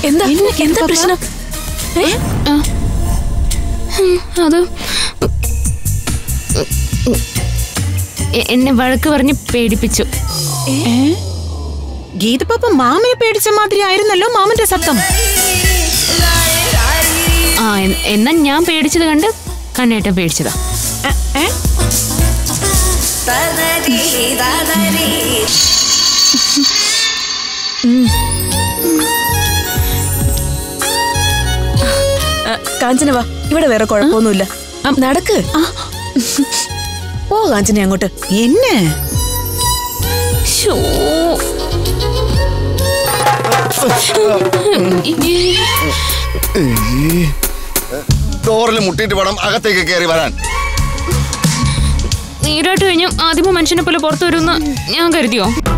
എന്താ എന്താ പ്രശ്നം ഏ? അത് എ- എന്നെ വഴക്ക് പറഞ്ഞ് പേടിപ്പിച്ചു ഗീതപ്പാപ്പ മാമനെ പേടിച്ച മാതിരി ആയിരുന്നല്ലോ മാമന്റെ ശബ്ദം ആ എൻ- എന്നാ ഞാൻ പേടിച്ചത് കണ്ട് കണ്ണേട്ടൻ പേടിച്ചതാ ഏ, ഏ? ആ, കാഞ്ചന വാ ഇവിടെ വേറെ കുഴപ്പമൊന്നുമില്ല നടക്ക് ഓ കാഞ്ചന അങ്ങോട്ട് എന്നെ ശോ. ഡോറിൽ മുട്ടിയിട്ട് വേണം അകത്തേക്ക് കയറി വരാൻ നീരാട്ട് കഴിഞ്ഞ് ആദ്യമേ മനുഷ്യനെ പോലെ പുറത്തു വരുമെന്ന് ഞാൻ കരുതിയോ